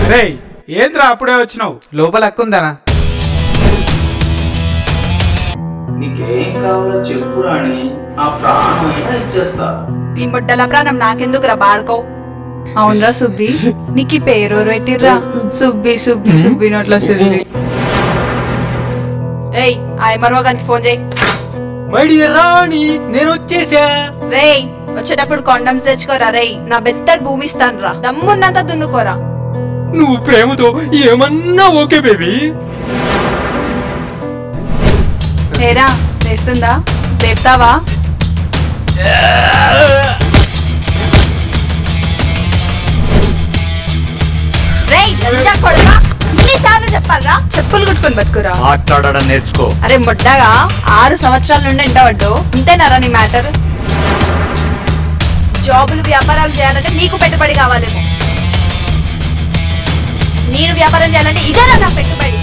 రేయ్ ఏంద్రా అప్పుడే వచ్చినావు లోపల అక్కుందనా నీకేం కావాలో చెప్పు రాణి ఆ ప్రాణమైనా ఇచ్చేస్తా ఈ ముడ్డల ప్రాణం నాకెందుకురా బాడుకో అవునరా సుబ్బి నీకు ఈ పేరు పెట్టిర్రా సుబ్బి సుబ్బి సుబ్బి నోట్లో సుబ్బి ఏయ్ ఆయ్ మరవగానికి ఫోన్ చేయి మై డియర్ రాణి నేను వచ్చేసా రేయ్ వచ్చేటప్పుడు కొండమ్స్ తెచ్చుకోరా రేయ్ నా బెత్తర్ భూమి ఇస్తాను రా దమ్మున్నంత దున్నుకోరా నువ్వు ప్రేమతో ఏమన్నా ఓకే బేబీ ఏరా తెస్తుందా లేపుతావా రేయ్ లంజా కొడకా ఎన్నిసార్లు చెప్పాలరా చెప్పులు కుట్టుకొని బతుకురా మాట్లాడడం నేర్చుకో అరే ముడ్డగా ఆరు సంవత్సరాల నుండి ఎండబడ్డు ఇంతేనారా నీ మ్యాటర్ జాబులు వ్యాపారాలు చేయాలంటే నీకు పెట్టుబడి కావాలేమో నేను వ్యాపారం చేయాలంటే ఇదేనా నా పెట్టుబడి